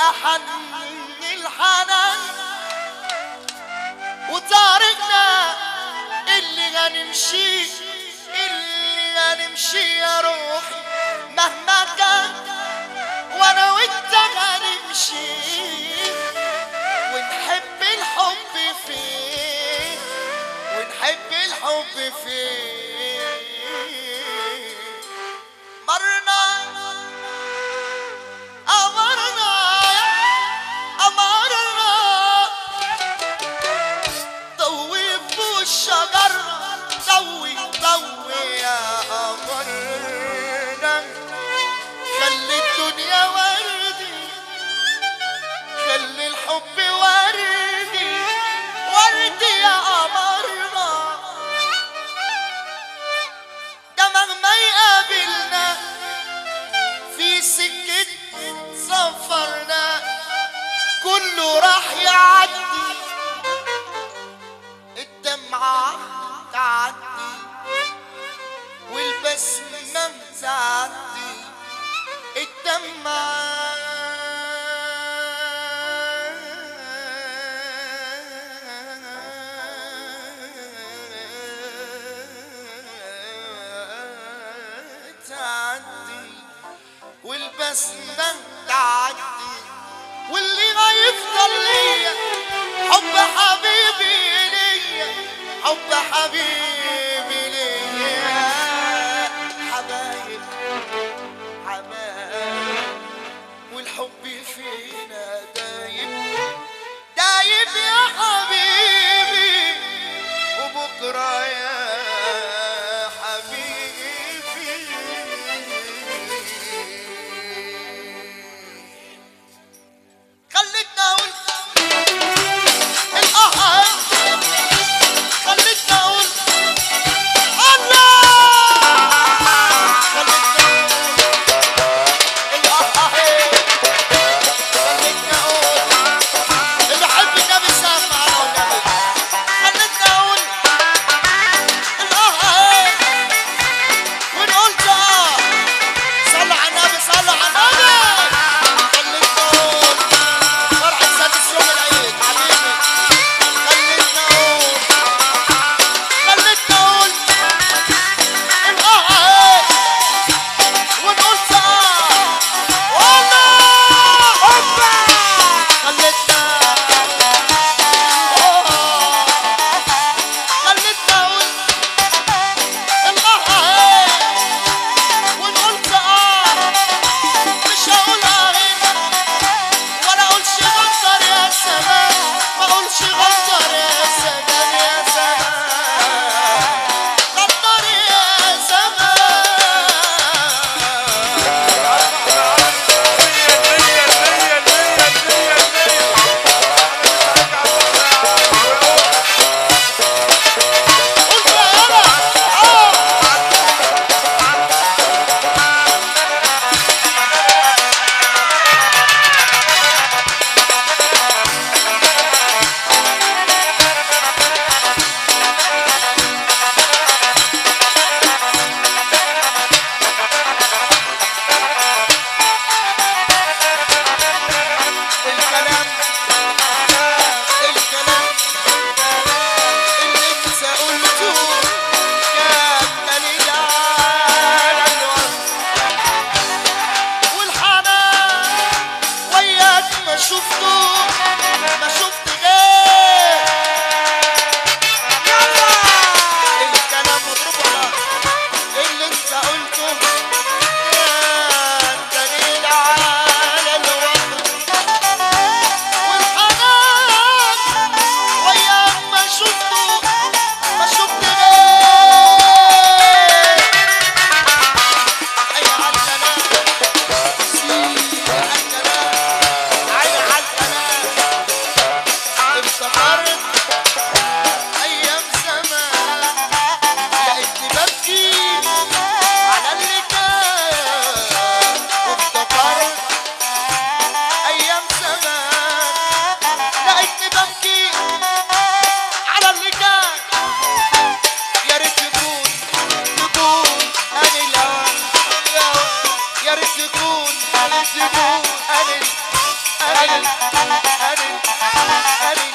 أحن الحنان وطارقنا اللي هنمشي اللي هنمشي يا روحي مهما كان وانا وانت هنمشي ونحب الحب فيه ونحب الحب فيه مرنا أمرنا أمرنا ضوي فوق الشجر ضوي ضوي يا أمرنا خلي الدنيا وردي خلي الحب وردي وردي يا قمرنا ده مهما يقابلنا في سكة سفرنا كله راح يعدي الدمعة تعدي والبسمة تعدي الدمعة تعدي والبسمة تعدي واللي ما يفضل ليا حب حبيبي ليا حب حبيبي ليا حبايب حبايب والحب فينا دايب دايب يا حبيبي وبكرة يا حبيبي خلتنا اقول القهر خلتنا اقول الله خلتنا اقول القهر خلتنا اقول اللي بحب النبي سامع النبي خلتنا اقول القهر ونقول اه صلوا على النبي صلوا على النبي خلتنا اقول فرحة سادس يوم العيد حبيبي خلتنا اقول خلتنا اقول القهر ونقول اه والله هوبا خلتنا خلتنا اقول القهر ونقول اه مش هقولها هنا ولا اقولش غدر يا سلام ما اقولش غدر يا سلام يا سلام غدر يا سلام قلت انا اه الكلام الكلام اللي انت قلته كان دليل على الوصف والحنان وياك ما شفته ما شفت غير يلا الكلام مضروب على اللي انت قلته كان دليل على الوصف والحنان وياك ما شفته ما شفت غير أي عالكلام سيب عالكلام عين عالكلام افتكرت أيام زمان لقيتني ببكي على اللي كان وافتكرت أيام زمان لقيتني ببكي على اللي كان يا ريت يكون يكون أنا الأول يا ريت يكون يكون أنا قالت قالت قالت